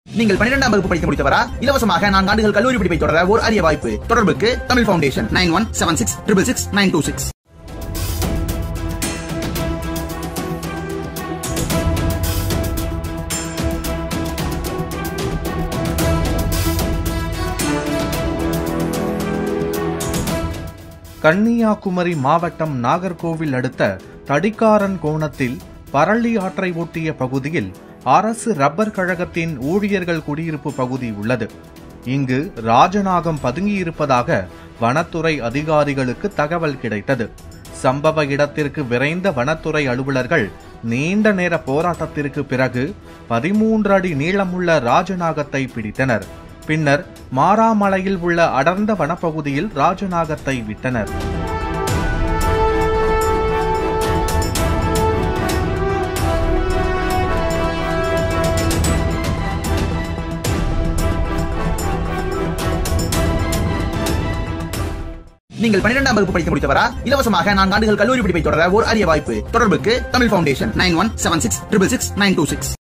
நீங்கள் பன்னிரெண்டாம் வகுப்பு படித்து முடித்தவரா இலவசமாக நான்கு ஆண்டுகள் கல்லூரி படிப்பை தொடர ஒரு அரிய வாய்ப்பு தொடர்புக்கு Tamil foundation nine one seven six triple six nine two six Kanyakumari மாவட்டம் நாகர்கோவில் அடுத்த தடிக்காரன் கோணத்தில் பரளி ஆற்றை ஒட்டிய பகுதியில் அரசு ரப்பர் கழகத்தின் ஊழியர்கள் குடியிருப்பு பகுதி உள்ளது இங்கு ராஜநாகம் பதுங்கியிருப்பதாக வனத்துறை அதிகாரிகளுக்கு தகவல் கிடைத்தது சம்பவ இடத்திற்கு விரைந்த வனத்துறை அலுவலர்கள் நீண்ட நேர போராட்டத்திற்கு பிறகு பதிமூன்று அடி நீளமுள்ள ராஜநாகத்தை பிடித்தனர் பின்னர் மாராமலையில் உள்ள அடர்ந்த வனப்பகுதியில் ராஜநாகத்தை விட்டனர் நீங்கள் பன்னிரெண்டாம் வகுப்பு படித்து முடித்தவரா இலவசமாக நான்கு ஆண்டுகள் கல்லூரி படிப்பை தொடர ஒரு அரிய வாய்ப்பு தொடர்புக்கு Tamil foundation nine one seven six triple six nine two six